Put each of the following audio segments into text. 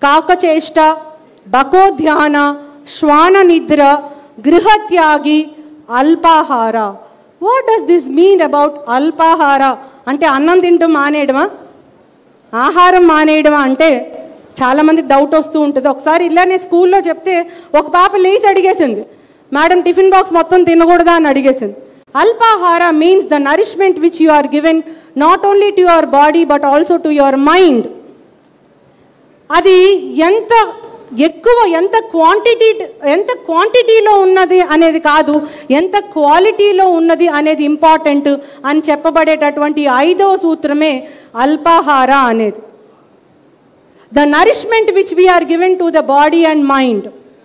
కాకచేష్ట బకోధ్యాన శ్వాన నిద్ర గృహత్యాగి అల్పాహార what does this mean about అల్పాహార అంటే అన్నం తింటూ మానేయడమా ఆహారం మానేయడం అంటే చాలామందికి డౌట్ వస్తూ ఉంటుంది ఒకసారి ఇలానే స్కూల్లో చెప్తే ఒక పాప లేచి అడిగేసింది మేడం టిఫిన్ బాక్స్ మొత్తం తినకూడదా అని అడిగేసింది అల్పాహార means the nourishment which you are given not only to your body but also to your mind అది ఎంత ఎక్కువ ఎంత క్వాంటిటీ ఎంత క్వాంటిటీలో ఉన్నది అనేది కాదు ఎంత క్వాలిటీలో ఉన్నది అనేది ఇంపార్టెంట్ అని చెప్పబడేటటువంటి ఐదవ సూత్రమే అల్పాహార అనేది the nourishment which we are given to the body and mind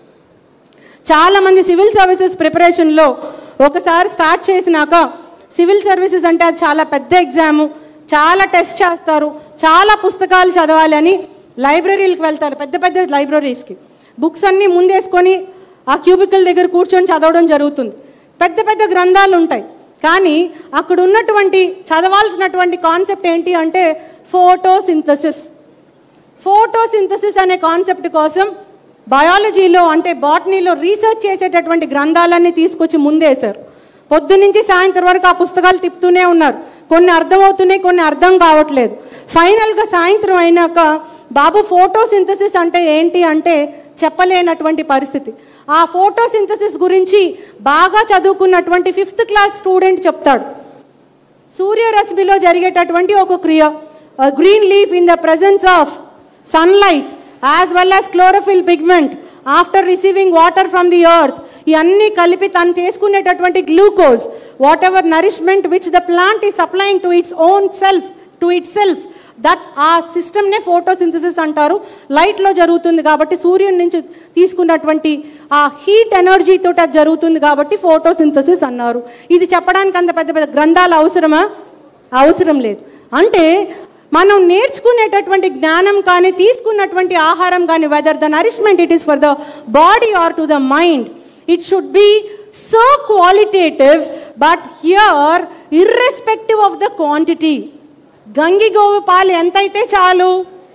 చాలామంది సివిల్ సర్వీసెస్ ప్రిపరేషన్లో ఒకసారి స్టార్ట్ చేసినాక సివిల్ సర్వీసెస్ అంటే అది చాలా పెద్ద ఎగ్జాము చాలా టెస్ట్ చేస్తారు చాలా పుస్తకాలు చదవాలి అని లైబ్రరీలకు వెళ్తారు పెద్ద పెద్ద లైబ్రరీస్కి బుక్స్ అన్నీ ముందేసుకొని ఆ క్యూబికల్ దగ్గర కూర్చొని చదవడం జరుగుతుంది పెద్ద పెద్ద గ్రంథాలు ఉంటాయి కానీ అక్కడ ఉన్నటువంటి చదవాల్సినటువంటి కాన్సెప్ట్ ఏంటి అంటే ఫోటోసింథసిస్ ఫోటోసింథసిస్ అనే కాన్సెప్ట్ కోసం బయాలజీలో అంటే బాటనీలో రీసెర్చ్ చేసేటటువంటి గ్రంథాలన్నీ తీసుకొచ్చి ముందేశారు పొద్దునుంచి సాయంత్రం వరకు ఆ పుస్తకాలు తిప్పుతూనే ఉన్నారు కొన్ని అర్థమవుతున్నాయి కొన్ని అర్థం కావట్లేదు ఫైనల్గా సాయంత్రం అయినాక బాబు ఫోటోసింథసిస్ అంటే ఏంటి అంటే చెప్పలేనటువంటి పరిస్థితి ఆ ఫోటోసింథసిస్ గురించి బాగా చదువుకున్నటువంటి ఫిఫ్త్ క్లాస్ స్టూడెంట్ చెప్తాడు సూర్యరశ్మిలో జరిగేటటువంటి ఒక క్రియ green leaf in the presence of sunlight as well as chlorophyll pigment after receiving water from the earth ఇవన్నీ కలిపి తను తీసుకునేటటువంటి glucose whatever nourishment which the plant is supplying to its own self to itself that ఆ సిస్టమ్నే photosynthesis అంటారు లైట్లో జరుగుతుంది కాబట్టి సూర్యుడి నుంచి తీసుకున్నటువంటి ఆ హీట్ ఎనర్జీతో అది జరుగుతుంది కాబట్టి ఫోటోసింథసిస్ అన్నారు ఇది చెప్పడానికి అంత పెద్ద పెద్ద గ్రంథాలు అవసరమా అవసరం లేదు అంటే మనం నేర్చుకునేటటువంటి జ్ఞానం కానీ తీసుకున్నటువంటి ఆహారం కానీ whether the nourishment it is for the body or to the mind it should be so qualitative but here irrespective of the quantity గంగి గోవు పాలు ఎంత అయితే చాలు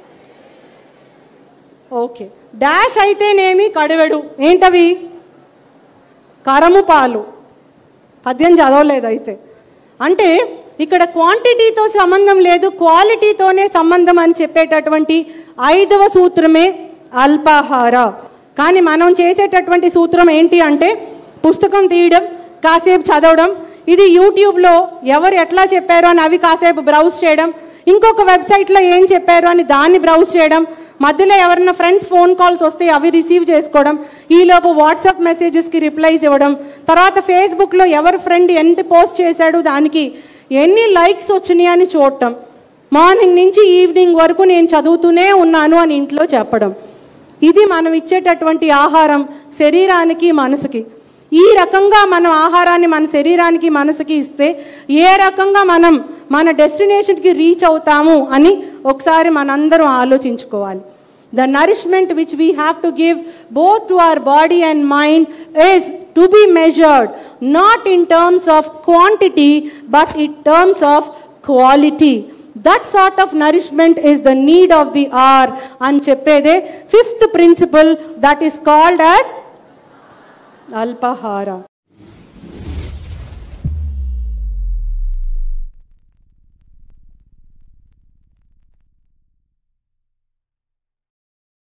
ఓకే డాష్ అయితేనేమి కడివెడు ఏంటవి కరము పాలు పద్యం చదవలేదు అయితే అంటే ఇక్కడ క్వాంటిటీతో సంబంధం లేదు క్వాలిటీతోనే సంబంధం అని చెప్పేటటువంటి ఐదవ సూత్రమే అల్పాహార కానీ మనం చేసేటటువంటి సూత్రం ఏంటి అంటే పుస్తకం తీయడం కాసేపు చదవడం ఇది యూట్యూబ్లో ఎవరు ఎట్లా చెప్పారో అని అవి కాసేపు బ్రౌజ్ చేయడం ఇంకొక వెబ్సైట్లో ఏం చెప్పారు అని దాన్ని బ్రౌజ్ చేయడం మధ్యలో ఎవరైనా ఫ్రెండ్స్ ఫోన్ కాల్స్ వస్తే అవి రిసీవ్ చేసుకోవడం ఈలోపు వాట్సాప్ మెసేజెస్కి రిప్లైస్ ఇవ్వడం తర్వాత ఫేస్బుక్లో ఎవరు ఫ్రెండ్ ఎంత పోస్ట్ చేశాడు దానికి ఎన్ని లైక్స్ వచ్చినాయి అని చూడటం మార్నింగ్ నుంచి ఈవినింగ్ వరకు నేను చదువుతూనే ఉన్నాను అని ఇంట్లో చెప్పడం ఇది మనం ఇచ్చేటటువంటి ఆహారం శరీరానికి మనసుకి ఈ రకంగా మనం ఆహారాన్ని మన శరీరానికి మనసుకి ఇస్తే ఏ రకంగా మనం మన డెస్టినేషన్కి రీచ్ అవుతాము అని ఒకసారి మనందరం ఆలోచించుకోవాలి the nourishment which we have to give both to our body and mind is to be measured not in terms of quantity but in terms of quality that sort of nourishment is the need of the hour అని చెప్పేదే fifth principle that is called as అల్పహార